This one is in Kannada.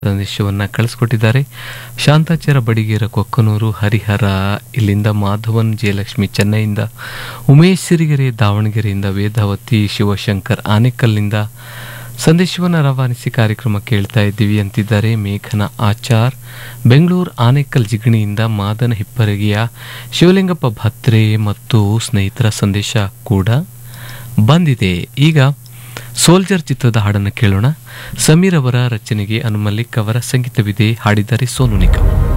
ಸಂದೇಶವನ್ನ ಕಳಿಸ್ಕೊಟ್ಟಿದ್ದಾರೆ ಶಾಂತಾಚಾರ ಬಡಿಗೇರ ಕೊಕ್ಕನೂರು ಹರಿಹರ ಇಲ್ಲಿಂದ ಮಾಧವನ್ ಜಯಲಕ್ಷ್ಮಿ ಚೆನ್ನೈಯಿಂದ ಉಮೇಶ್ ಸಿರಿಗೆರೆ ದಾವಣಗೆರೆಯಿಂದ ವೇದಾವತಿ ಶಿವಶಂಕರ್ ಆನೇಕಲ್ನಿಂದ ಸಂದೇಶವನ್ನು ರವಾನಿಸಿ ಕಾರ್ಯಕ್ರಮ ಕೇಳ್ತಾ ಇದ್ದೀವಿ ಅಂತಿದ್ದಾರೆ ಮೇಘನ ಆಚಾರ್ ಬೆಂಗಳೂರು ಆನೇಕಲ್ ಜಿಗಣಿಯಿಂದ ಮಾದನ ಹಿಪ್ಪರಗಿಯ ಶಿವಲಿಂಗಪ್ಪ ಭತ್ರೆ ಮತ್ತು ಸ್ನೇಹಿತರ ಸಂದೇಶ ಕೂಡ ಬಂದಿದೆ ಈಗ ಸೋಲ್ಜರ್ ಚಿತ್ರದ ಹಾಡನ್ನು ಕೇಳೋಣ ಸಮೀರ್ ಅವರ ರಚನೆಗೆ ಅನು ಮಲ್ಲಿಕ್ ಅವರ ಸಂಗೀತವಿದೆ ಹಾಡಿದ್ದಾರೆ ಸೋನು ನಿಗಮ್